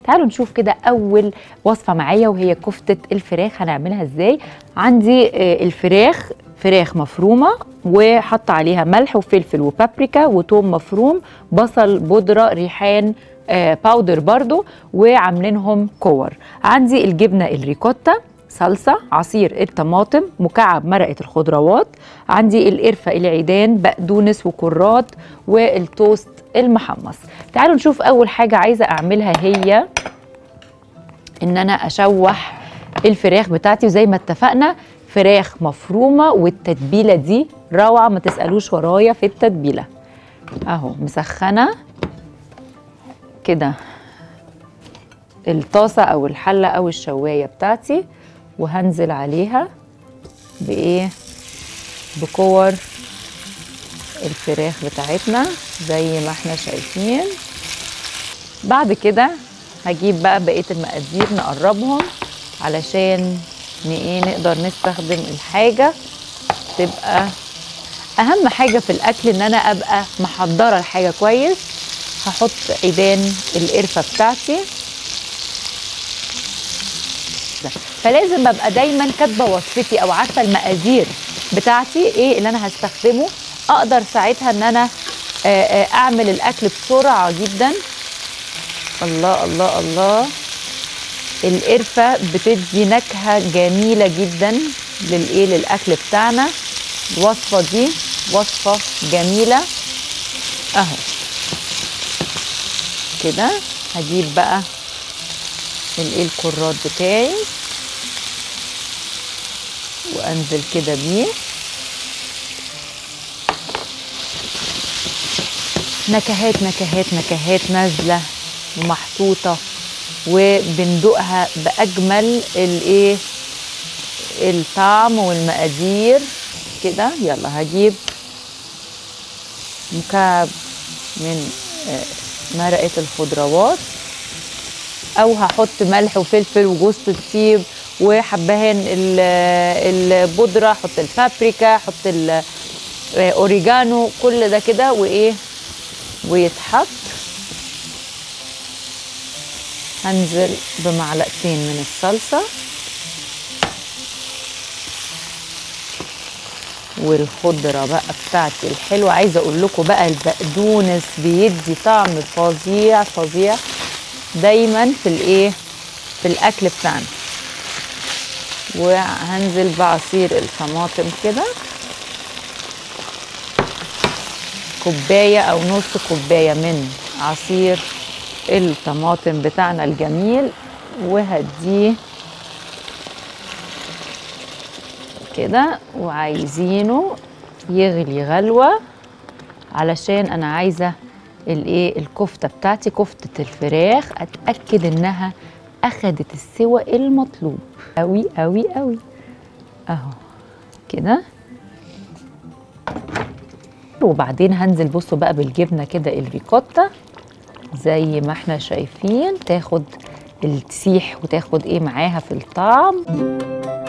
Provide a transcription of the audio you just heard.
تعالوا نشوف كده اول وصفه معايا وهي كفته الفراخ هنعملها ازاي عندي آه، الفراخ فراخ مفرومه وحط عليها ملح وفلفل وبابريكا وتوم مفروم بصل بودره ريحان آه، باودر برضو وعاملينهم كور عندي الجبنه الريكوتا صلصه عصير الطماطم مكعب مرقه الخضروات عندي القرفه العيدان بقدونس وكرات والتوست المحمص تعالوا نشوف اول حاجه عايزه اعملها هي ان انا اشوح الفراخ بتاعتي وزي ما اتفقنا فراخ مفرومه والتتبيله دي روعه ما تسالوش ورايا في التتبيله اهو مسخنه كده الطاسه او الحله او الشوايه بتاعتي وهنزل عليها بايه بكور الفراخ بتاعتنا زي ما احنا شايفين بعد كده هجيب بقى بقيه المقادير نقربهم علشان ن- ايه نقدر نستخدم الحاجه تبقى اهم حاجه في الاكل ان انا ابقى محضره الحاجه كويس هحط عيدان القرفه بتاعتي فلازم ابقى دايما كاتبه وصفتي او عارفه المقادير بتاعتي ايه اللي انا هستخدمه اقدر ساعتها ان انا آه، آه، اعمل الاكل بسرعه جدا الله الله الله القرفه بتدي نكهه جميله جدا للايه للاكل بتاعنا الوصفه دي وصفه جميله اهو كده هجيب بقى الايه الكرات بتاعي وانزل كده بيه نكهات نكهات نكهات نازله ومحطوطه وبندوقها باجمل الايه الطعم والمقادير كده يلا هجيب مكعب من آه، مرقه الخضروات او هحط ملح وفلفل وجوز الطيب وحبهان ال- البودره احط البابريكا احط الاوريجانو كل ده كده وايه ويتحط هنزل بمعلقتين من الصلصه والخضره بقى بتاعتي الحلوه عايزه اقول لكم بقى البقدونس بيدي طعم فظيع فظيع دايما في الايه في الاكل بتاعنا وهنزل بعصير الطماطم كده كوبايه او نص كوبايه من عصير الطماطم بتاعنا الجميل وهديه كده وعايزينه يغلي غلوه علشان انا عايزه الايه الكفته بتاعتي كفته الفراخ اتاكد انها اخدت السوى المطلوب قوي قوي قوي اهو كده وبعدين هنزل بصوا بقى بالجبنه كده الريكوتا زي ما احنا شايفين تاخد التسيح وتاخد ايه معاها في الطعم